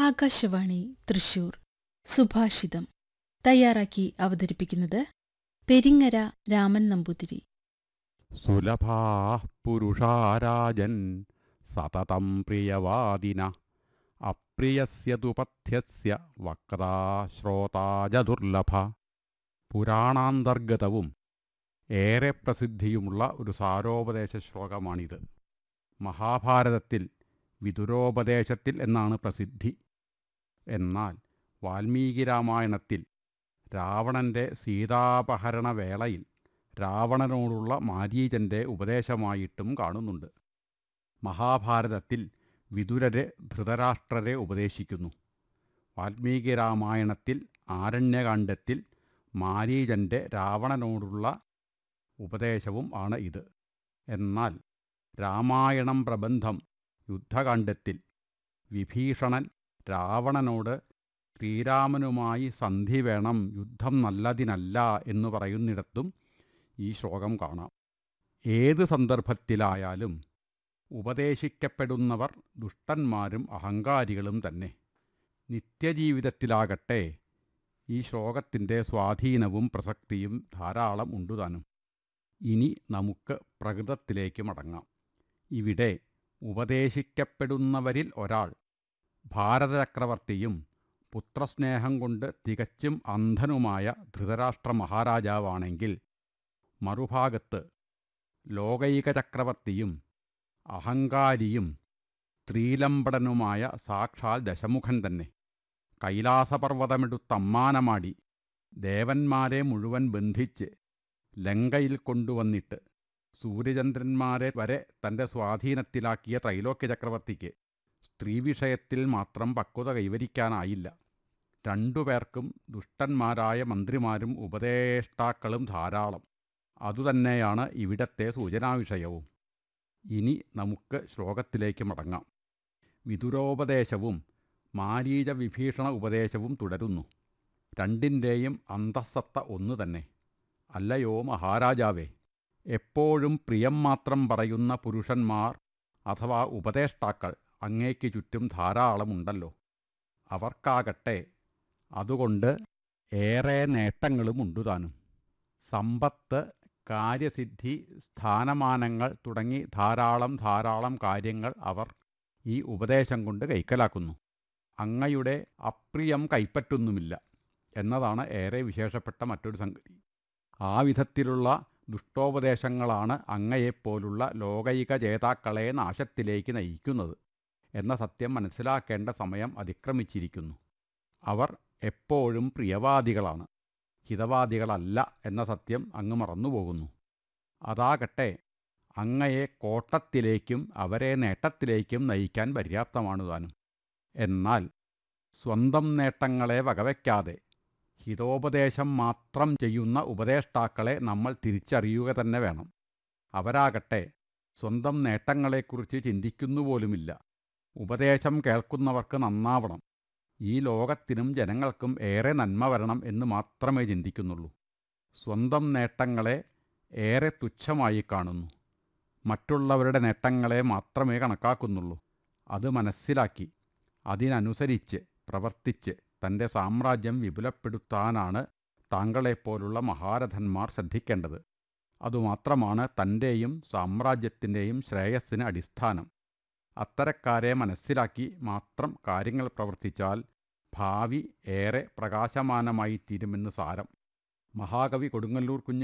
ആകാശവാണി തൃശൂർ സുഭാഷിതം തയ്യാറാക്കി അവതരിപ്പിക്കുന്നത് പെരിങ്ങര രാമൻ നമ്പൂതിരി സുലഭാ പുരുഷാരാജൻ സതതം പ്രിയവാദിന അപ്രിയസ്യ തുപഥ്യസ്യ വക്താ ശ്രോതാ ച ദുർലഭ പുരാണാന്തർഗതവും ഏറെ പ്രസിദ്ധിയുമുള്ള ഒരു സാരോപദേശ ശ്ലോകമാണിത് മഹാഭാരതത്തിൽ വിതുരോപദേശത്തിൽ എന്നാണ് പ്രസിദ്ധി എന്നാൽ വാൽമീകി രാമായണത്തിൽ രാവണന്റെ സീതാപഹരണ വേളയിൽ രാവണനോടുള്ള മാരീചന്റെ ഉപദേശമായിട്ടും കാണുന്നുണ്ട് മഹാഭാരതത്തിൽ വിതുരരെ ധൃതരാഷ്ട്രരെ ഉപദേശിക്കുന്നു വാൽമീകി രാമായണത്തിൽ ആരണ്യകാണ്ഡത്തിൽ മാരീചന്റെ രാവണനോടുള്ള ഉപദേശവും ആണ് ഇത് എന്നാൽ രാമായണം പ്രബന്ധം യുദ്ധകാണ്ഡത്തിൽ വിഭീഷണൻ രാവണനോട് ശ്രീരാമനുമായി സന്ധി വേണം യുദ്ധം നല്ലതിനല്ല എന്നു പറയുന്നിടത്തും ഈ ശ്ലോകം കാണാം ഏത് സന്ദർഭത്തിലായാലും ഉപദേശിക്കപ്പെടുന്നവർ ദുഷ്ടന്മാരും അഹങ്കാരികളും തന്നെ നിത്യജീവിതത്തിലാകട്ടെ ഈ ശ്ലോകത്തിൻ്റെ സ്വാധീനവും പ്രസക്തിയും ധാരാളം ഉണ്ടുതാനും ഇനി നമുക്ക് പ്രകൃതത്തിലേക്ക് മടങ്ങാം ഇവിടെ ഉപദേശിക്കപ്പെടുന്നവരിൽ ഒരാൾ ഭാരതചക്രവർത്തിയും പുത്രസ്നേഹം കൊണ്ട് തികച്ചും അന്ധനുമായ ധൃതരാഷ്ട്ര മഹാരാജാവാണെങ്കിൽ മറുഭാഗത്ത് ലോകൈക ചക്രവർത്തിയും അഹങ്കാരിയും സ്ത്രീലമ്പടനുമായ സാക്ഷാൽ ദശമുഖൻ തന്നെ കൈലാസപർവ്വതമെടുത്തമ്മാനമാടി ദേവന്മാരെ മുഴുവൻ ബന്ധിച്ച് ലങ്കയിൽ കൊണ്ടുവന്നിട്ട് സൂര്യചന്ദ്രന്മാരെ വരെ തൻ്റെ സ്വാധീനത്തിലാക്കിയ ത്രൈലോക്യ ചക്രവർത്തിക്ക് സ്ത്രീവിഷയത്തിൽ മാത്രം പക്വത കൈവരിക്കാനായില്ല രണ്ടുപേർക്കും ദുഷ്ടന്മാരായ മന്ത്രിമാരും ഉപദേഷ്ടാക്കളും ധാരാളം അതുതന്നെയാണ് ഇവിടത്തെ സൂചനാവിഷയവും ഇനി നമുക്ക് ശ്ലോകത്തിലേക്ക് മടങ്ങാം വിതുരോപദേശവും മാരീച വിഭീഷണ ഉപദേശവും തുടരുന്നു രണ്ടിൻ്റെയും അന്തസ്സത്ത ഒന്നു തന്നെ അല്ലയോ മഹാരാജാവേ എപ്പോഴും പ്രിയം മാത്രം പറയുന്ന പുരുഷന്മാർ അഥവാ ഉപദേഷ്ടാക്കൾ അങ്ങേക്ക് ചുറ്റും ധാരാളമുണ്ടല്ലോ അവർക്കാകട്ടെ അതുകൊണ്ട് ഏറെ നേട്ടങ്ങളും ഉണ്ടുതാനും സമ്പത്ത് കാര്യസിദ്ധി സ്ഥാനമാനങ്ങൾ തുടങ്ങി ധാരാളം ധാരാളം കാര്യങ്ങൾ അവർ ഈ ഉപദേശം കൊണ്ട് കൈക്കലാക്കുന്നു അങ്ങയുടെ അപ്രിയം കൈപ്പറ്റുന്നുമില്ല എന്നതാണ് ഏറെ വിശേഷപ്പെട്ട മറ്റൊരു സംഗതി ആ വിധത്തിലുള്ള ദുഷ്ടോപദേശങ്ങളാണ് അങ്ങയെപ്പോലുള്ള ലോകൈക ജേതാക്കളെ നാശത്തിലേക്ക് നയിക്കുന്നത് എന്ന സത്യം മനസ്സിലാക്കേണ്ട സമയം അതിക്രമിച്ചിരിക്കുന്നു അവർ എപ്പോഴും പ്രിയവാദികളാണ് ഹിതവാദികളല്ല എന്ന സത്യം അങ്ങ് മറന്നുപോകുന്നു അതാകട്ടെ അങ്ങയെ കോട്ടത്തിലേക്കും അവരെ നേട്ടത്തിലേക്കും നയിക്കാൻ പര്യാപ്തമാണ് താനും എന്നാൽ സ്വന്തം നേട്ടങ്ങളെ വകവയ്ക്കാതെ ഹിതോപദേശം മാത്രം ചെയ്യുന്ന ഉപദേഷ്ടാക്കളെ നമ്മൾ തിരിച്ചറിയുക തന്നെ വേണം അവരാകട്ടെ സ്വന്തം നേട്ടങ്ങളെക്കുറിച്ച് ചിന്തിക്കുന്നുപോലുമില്ല ഉപദേശം കേൾക്കുന്നവർക്ക് നന്നാവണം ഈ ലോകത്തിനും ജനങ്ങൾക്കും ഏറെ നന്മ വരണം എന്ന് മാത്രമേ ചിന്തിക്കുന്നുള്ളൂ സ്വന്തം നേട്ടങ്ങളെ ഏറെ തുച്ഛമായി കാണുന്നു മറ്റുള്ളവരുടെ നേട്ടങ്ങളെ മാത്രമേ കണക്കാക്കുന്നുള്ളൂ അത് മനസ്സിലാക്കി അതിനനുസരിച്ച് പ്രവർത്തിച്ച് തൻ്റെ സാമ്രാജ്യം വിപുലപ്പെടുത്താനാണ് താങ്കളെപ്പോലുള്ള മഹാരഥന്മാർ ശ്രദ്ധിക്കേണ്ടത് അതുമാത്രമാണ് തൻ്റെയും സാമ്രാജ്യത്തിൻ്റെയും ശ്രേയസ്സിന് അടിസ്ഥാനം അത്തരക്കാരെ മനസ്സിലാക്കി മാത്രം കാര്യങ്ങൾ പ്രവർത്തിച്ചാൽ ഭാവി ഏറെ പ്രകാശമാനമായി തീരുമെന്ന് സാരം മഹാകവി കൊടുങ്ങല്ലൂർ കുഞ്ഞ്